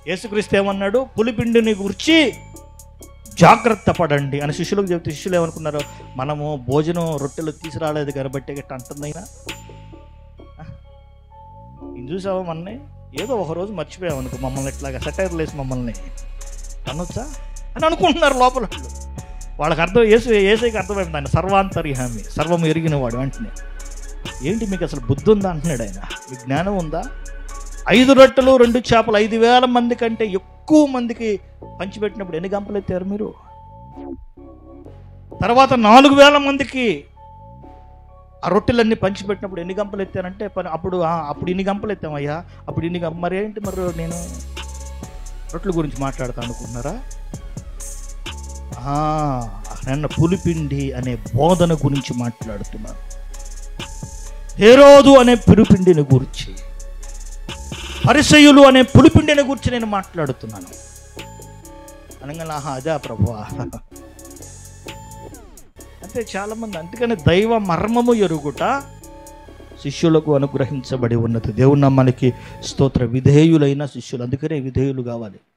యేసుక్రీస్తు ఏమన్నాడు పులిపిండిని గురించి జాగ్రత్త పడండి అని శిష్యులకు చెప్తే శిష్యులు ఏమనుకున్నారు మనము భోజనం రొట్టెలు తీసుకురాలేదు కాబట్టి గట్ట అంటుందైనా ఇది చూసావా మనని ఏదో ఒక రోజు మర్చిపోయాం అనుకో మమ్మల్ని ఇట్లాగా సెటైర్ లేసి మమ్మల్ని అనొచ్చా అని అనుకుంటున్నారు లోపల వాళ్ళు. వాళ్ళకి అర్థం ఏసు ఏసైకి అర్థమైంది ఆయన సర్వాంతర్యామి సర్వం ఎరిగిన వాడు వెంటనే ఏంటి మీకు అసలు బుద్ధి ఉందా అంటున్నాడు ఆయన మీకు జ్ఞానం ఉందా ఐదు రొట్టెలు రెండు చేపలు ఐదు వేల మంది కంటే ఎక్కువ మందికి పంచిపెట్టినప్పుడు ఎన్ని గంపలు ఎత్తారు మీరు తర్వాత నాలుగు వేల మందికి ఆ రొట్టెలన్నీ పంచిపెట్టినప్పుడు ఎన్ని గంపలు ఎత్తారంటే పని అప్పుడు ఆ, అప్పుడు ఇన్ని గంపలు ఎత్తామయ్యా అప్పుడు ఇన్ని గంప మరి ఏంటి మరి నేను రొట్టెల గురించి మాట్లాడతాను అనుకుంటున్నారా ఆ, నిన్న పులిపిండి అనే బోధన గురించి మాట్లాడుతున్నాను హేరోదు అనే పులిపిండిని గురించి పరిసయులు అనే పులిపిండిని గురించి నేను మాట్లాడుతున్నాను అనగా ఆహా అదే ప్రభువా అంటే చాలామంది అందుకని దైవ మర్మము ఎరుగుట శిష్యులకు అనుగ్రహించబడి ఉన్నది దేవుని నమ్మనికి స్తోత్ర విధేయులైన శిష్యులు అందుకనే విధేయులు కావాలి